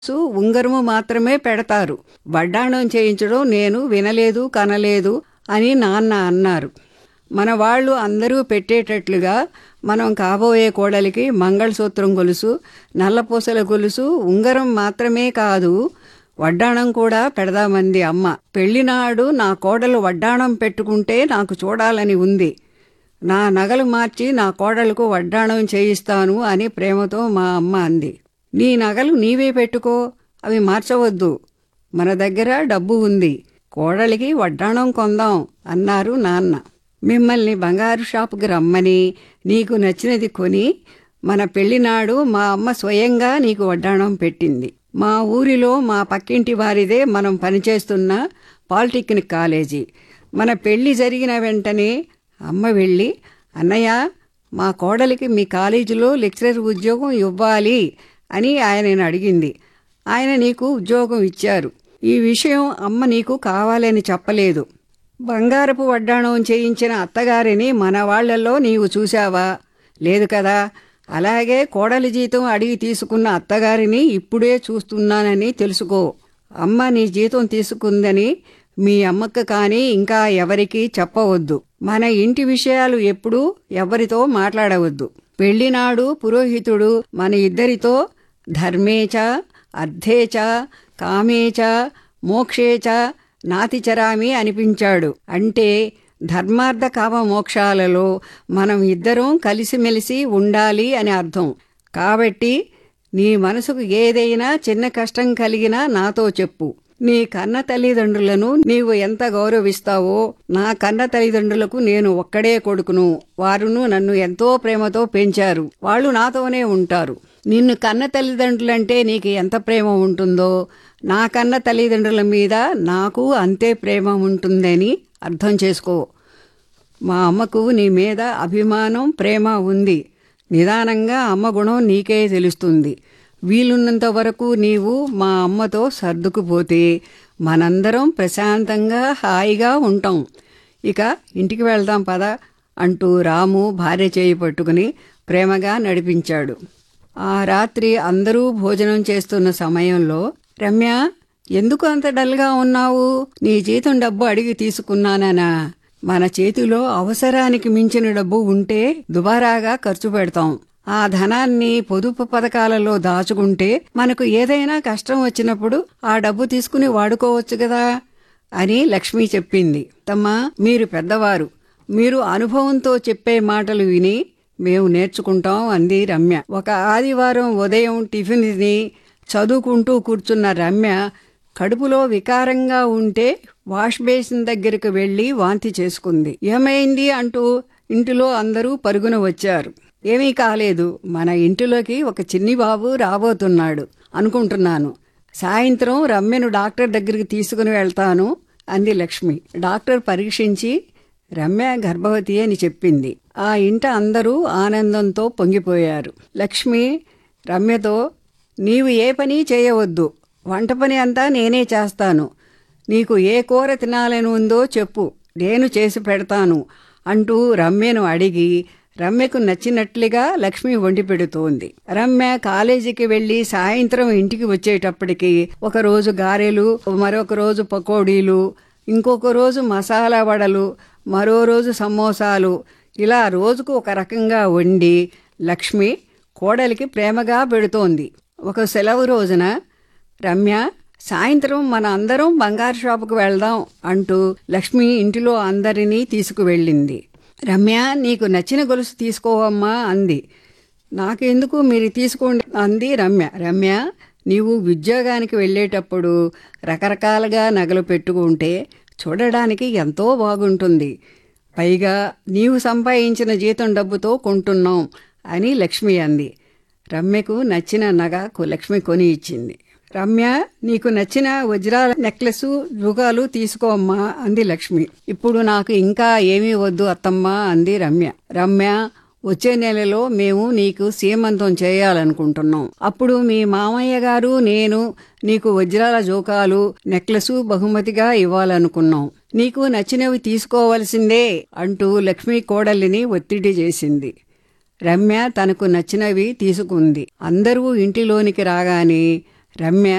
సు ఉంగరము మాత్రమే పెడతారు వడ్డాణం చేయించడం నేను వినలేదు కనలేదు అని నాన్న అన్నారు మన వాళ్ళు అందరూ పెట్టేటట్లుగా మనం కాబోయే కోడలికి మంగళసూత్రం గొలుసు నల్లపూసల గొలుసు ఉంగరం మాత్రమే కాదు వడ్డాణం కూడా పెడదామంది అమ్మ పెళ్లినాడు నా కోడలు వడ్డాణం పెట్టుకుంటే నాకు చూడాలని ఉంది నా నగలు మార్చి నా కోడలకు వడ్డాణం చేయిస్తాను అని ప్రేమతో మా అమ్మ అంది నీ నగలు నీవే పెట్టుకో అవి మార్చవద్దు మన దగ్గర డబ్బు ఉంది కోడలికి వడ్డాణం కొందాం అన్నారు నాన్న మిమ్మల్ని బంగారు షాపుకి రమ్మని నీకు నచ్చినది కొని మన పెళ్లినాడు మా అమ్మ స్వయంగా నీకు వడ్డాణం పెట్టింది మా ఊరిలో మా పక్కింటి వారిదే మనం పనిచేస్తున్న పాలిటెక్నిక్ కాలేజీ మన పెళ్లి జరిగిన వెంటనే అమ్మ వెళ్ళి అన్నయ్య మా కోడలికి మీ కాలేజీలో లెక్చరర్ ఉద్యోగం ఇవ్వాలి అని ఆయనను అడిగింది ఆయన నీకు ఉద్యోగం ఇచ్చారు ఈ విషయం అమ్మ నీకు కావాలని చెప్పలేదు బంగారపు వడ్డాణం చేయించిన అత్తగారిని మన వాళ్లలో నీవు చూశావా లేదు కదా అలాగే కోడలి జీతం అడిగి తీసుకున్న అత్తగారిని ఇప్పుడే చూస్తున్నానని తెలుసుకో అమ్మ నీ జీతం తీసుకుందని మీ అమ్మకు కానీ ఇంకా ఎవరికీ చెప్పవద్దు మన ఇంటి విషయాలు ఎప్పుడూ ఎవరితో మాట్లాడవద్దు పెళ్లినాడు పురోహితుడు మన ఇద్దరితో ధర్మేచ అర్థేచ కామేచ మోక్షేచ నాతిచరామి అనిపించాడు అంటే ధర్మార్థ కామ మోక్షాలలో మనం ఇద్దరం కలిసిమెలిసి ఉండాలి అని అర్థం కాబట్టి నీ మనసుకు ఏదైనా చిన్న కష్టం కలిగినా నాతో చెప్పు నీ కన్న తల్లిదండ్రులను నీవు ఎంత గౌరవిస్తావో నా కన్న తల్లిదండ్రులకు నేను ఒక్కడే కొడుకును వారును నన్ను ఎంతో ప్రేమతో పెంచారు వాళ్ళు నాతోనే ఉంటారు నిన్ను కన్న తల్లిదండ్రులంటే నీకు ఎంత ప్రేమ ఉంటుందో నా కన్న తల్లిదండ్రుల మీద నాకు అంతే ప్రేమ ఉంటుందని అర్థం చేసుకో మా అమ్మకు నీ మీద అభిమానం ప్రేమ ఉంది నిదానంగా అమ్మ గుణం నీకే తెలుస్తుంది వీలున్నంత వరకు నీవు మా అమ్మతో సర్దుకుపోతే మనందరం ప్రశాంతంగా హాయిగా ఉంటాం ఇక ఇంటికి వెళ్దాం పద అంటూ రాము భార్య చేయి పట్టుకుని ప్రేమగా నడిపించాడు ఆ రాత్రి అందరూ భోజనం చేస్తున్న సమయంలో రమ్య ఎందుకు అంత డల్గా ఉన్నావు నీ జీతం డబ్బు అడిగి తీసుకున్నానా మన చేతిలో అవసరానికి మించిన డబ్బు ఉంటే దుబారాగా ఖర్చు పెడతాం ఆ ధనాన్ని పొదుపు పథకాలలో దాచుకుంటే మనకు ఏదైనా కష్టం వచ్చినప్పుడు ఆ డబ్బు తీసుకుని వాడుకోవచ్చు కదా అని లక్ష్మి చెప్పింది తమ్మా మీరు పెద్దవారు మీరు అనుభవంతో చెప్పే మాటలు విని మేము నేర్చుకుంటాం అంది రమ్య ఒక ఆదివారం ఉదయం టిఫిన్ తిని చదువుకుంటూ కూర్చున్న రమ్య కడుపులో వికారంగా ఉంటే వాష్ బేసిన్ దగ్గరకు వెళ్లి వాంతి చేసుకుంది ఏమైంది అంటూ ఇంటిలో అందరూ పరుగున వచ్చారు ఏమీ కాలేదు మన ఇంటిలోకి ఒక చిన్ని బాబు రాబోతున్నాడు అనుకుంటున్నాను సాయంత్రం రమ్యను డాక్టర్ దగ్గరికి తీసుకుని వెళ్తాను అంది లక్ష్మి డాక్టర్ పరీక్షించి రమ్య గర్భవతి అని చెప్పింది ఆ ఇంట అందరూ ఆనందంతో పొంగిపోయారు లక్ష్మి రమ్యతో నీవు ఏ పని చేయవద్దు వంట పని అంతా నేనే చేస్తాను నీకు ఏ కూర తినాలని ఉందో చెప్పు నేను చేసి పెడతాను అంటూ రమ్యను అడిగి రమ్యకు నచ్చినట్లుగా లక్ష్మి వండి పెడుతోంది రమ్య కాలేజీకి వెళ్లి సాయంత్రం ఇంటికి వచ్చేటప్పటికి ఒక రోజు గారెలు మరొక రోజు పకోడీలు ఇంకొక రోజు మసాలా వడలు మరో రోజు సమోసాలు ఇలా రోజుకు ఒక రకంగా వండి లక్ష్మి కోడలికి ప్రేమగా పెడుతోంది ఒక సెలవు రోజున రమ్య సాయంత్రం మన అందరం బంగారు షాపుకు వెళ్దాం అంటూ లక్ష్మి ఇంటిలో అందరినీ తీసుకువెళ్ళింది రమ్య నీకు నచ్చిన గొలుసు తీసుకోవమ్మా అంది నాకెందుకు మీరు తీసుకోండి అంది రమ్య రమ్య నీవు ఉద్యోగానికి వెళ్ళేటప్పుడు రకరకాలుగా నగలు పెట్టుకుంటే చూడడానికి ఎంతో బాగుంటుంది పైగా నీవు సంపాదించిన జీతం డబ్బుతో కొంటున్నాం అని లక్ష్మి అంది రమ్యకు నచ్చిన నగ లక్ష్మి కొని ఇచ్చింది రమ్య నీకు నచ్చిన వజ్రాల నెక్లెస్ రుగాలు తీసుకోమ్మా అంది లక్ష్మి ఇప్పుడు నాకు ఇంకా ఏమీ వద్దు అత్తమ్మా అంది రమ్య రమ్య వచ్చే నెలలో మేము నీకు సీమంతం చేయాలనుకుంటున్నాం అప్పుడు మీ మామయ్య గారు నేను నీకు వజ్రాల జోకాలు నెక్లెస్ బహుమతిగా ఇవ్వాలనుకున్నాం నీకు నచ్చినవి తీసుకోవలసిందే అంటూ లక్ష్మి కోడలిని ఒత్తిడి చేసింది రమ్య తనకు నచ్చినవి తీసుకుంది అందరూ ఇంటిలోనికి రాగానే రమ్య